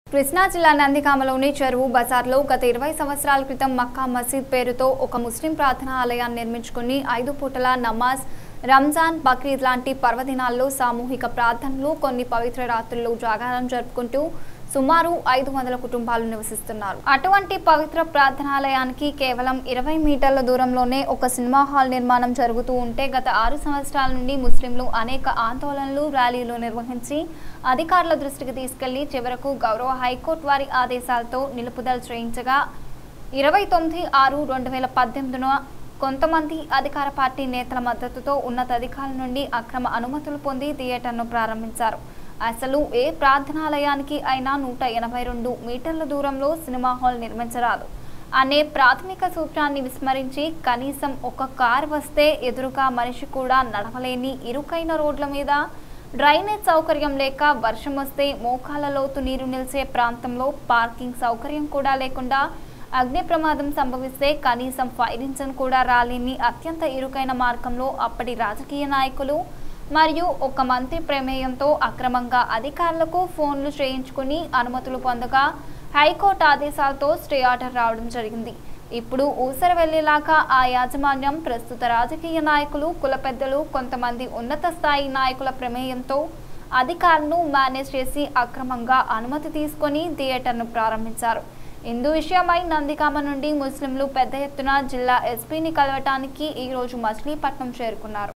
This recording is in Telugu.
కృష్ణా జిల్లా నందిగామలోని చెరువు బజార్లో గత ఇరవై సంవత్సరాల క్రితం మక్కా మసీద్ పేరుతో ఒక ముస్లిం ప్రార్థనా ఆలయాన్ని నిర్మించుకుని ఐదు పూటల నమాజ్ రంజాన్ బక్రీద్ లాంటి పర్వదినాల్లో సామూహిక ప్రార్థనలు కొన్ని పవిత్ర రాత్రుల్లో జాగారం జరుపుకుంటూ సుమారు ఐదు వందల కుటుంబాలు నివసిస్తున్నారు అటువంటి పవిత్ర ప్రార్థనాలయానికి కేవలం ఇరవై మీటర్ల దూరంలోనే ఒక సినిమా హాల్ నిర్మాణం జరుగుతూ ఉంటే గత ఆరు సంవత్సరాల నుండి ముస్లింలు అనేక ఆందోళనలు ర్యాలీలు నిర్వహించి అధికారుల దృష్టికి తీసుకెళ్లి చివరకు గౌరవ హైకోర్టు వారి ఆదేశాలతో నిలుపుదల చేయించగా ఇరవై తొమ్మిది ఆరు రెండు వేల పద్దెనిమిదిన కొంతమంది అధికార పార్టీ నేతల మద్దతుతో ఉన్నతాధికారుల నుండి అక్రమ అనుమతులు పొంది థియేటర్ను ప్రారంభించారు అసలు ఏ ప్రార్థనాలయానికి అయినా నూట ఎనభై రెండు మీటర్ల దూరంలో సినిమా హాల్ నిర్మించరాదు అనే ప్రాథమిక సూత్రాన్ని విస్మరించి కనీసం ఒక కార్ వస్తే ఎదురుగా మనిషి కూడా నడవలేని ఇరుకైన రోడ్ల మీద డ్రైనేజ్ సౌకర్యం లేక వర్షం వస్తే మోకాల లోతు నీరు నిలిచే ప్రాంతంలో పార్కింగ్ సౌకర్యం కూడా లేకుండా అగ్ని ప్రమాదం సంభవిస్తే కనీసం ఫైర్ ఇంజన్ కూడా రాలేని అత్యంత ఇరుకైన మార్గంలో అప్పటి రాజకీయ నాయకులు మరియు ఒక మంత్రి ప్రమేయంతో అక్రమంగా అధికారులకు ఫోన్లు చేయించుకుని అనుమతులు పొందగా హైకోర్టు ఆదేశాలతో స్టే ఆర్డర్ రావడం జరిగింది ఇప్పుడు ఊసర వెళ్లేలాగా ఆ యాజమాన్యం ప్రస్తుత రాజకీయ నాయకులు కుల పెద్దలు కొంతమంది ఉన్నత స్థాయి నాయకుల ప్రమేయంతో అధికారులను మేనేజ్ చేసి అక్రమంగా అనుమతి తీసుకొని థియేటర్ను ప్రారంభించారు ఇందు విషయమై నందిగామ నుండి ముస్లింలు పెద్ద ఎత్తున జిల్లా ఎస్పీని కలవటానికి ఈరోజు మచిలీపట్నం చేరుకున్నారు